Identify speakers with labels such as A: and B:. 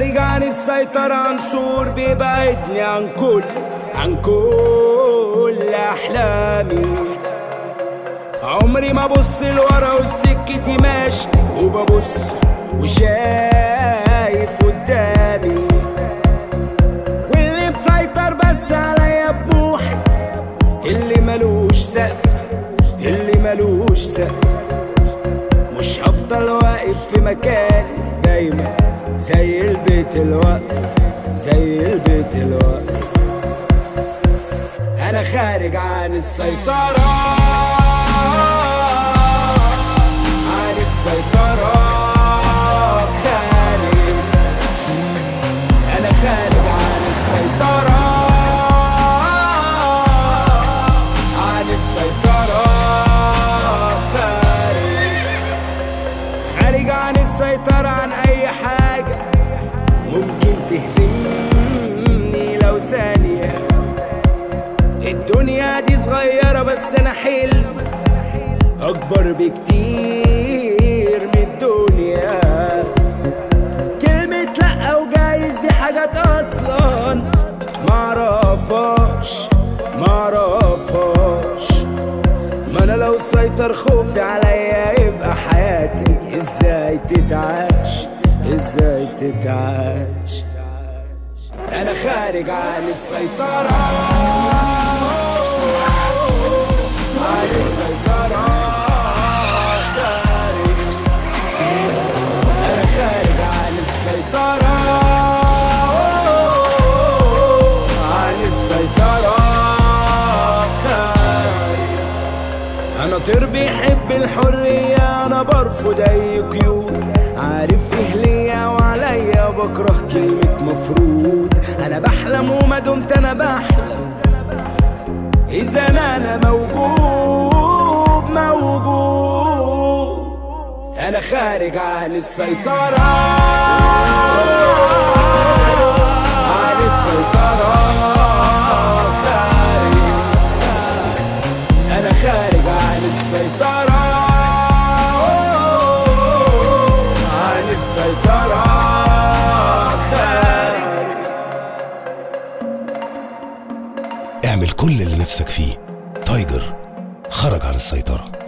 A: خارج عن السيطرة عنصر بيبعدني عن كل عن كل أحلامي عمري ما بص لورا وفي سكتي ماشي وببص وشايف قدامي واللي مسيطر بس عليا بموحي اللي ملوش سقف اللي ملوش سقف مش هفضل واقف في مكان دايما زي البيت الوقف زي البيت الوقف انا خارج عن السيطرة عن السيطرة خارج انا خارج عن السيطرة عن السيطرة خارج خارج عن السيطرة عن أي حاجة ممكن تهزمني لو ثانية الدنيا دي صغيرة بس أنا حلم أكبر بكتير من الدنيا كلمة لأ وجايز دي حاجات أصلا معرفهاش معرفهاش ما انا لو سيطر خوفي عليا يبقى حياتي ازاي تتعاش ازاي تتعاش انا خارج عن السيطرة عن السيطرة خارج انا خارج عن السيطرة عن السيطرة خارج انا طير بيحب الحرية انا برفض اي قيود عارف ايه ليا وعليا بكره كلمة مفروض انا بحلم وما دمت انا بحلم اذا انا انا موجود موجود انا خارج عن السيطرة عن السيطرة خارج أنا خارج عن السيطرة عن السيطرة خارج
B: اعمل كل اللي نفسك فيه تايجر خرج عن السيطرة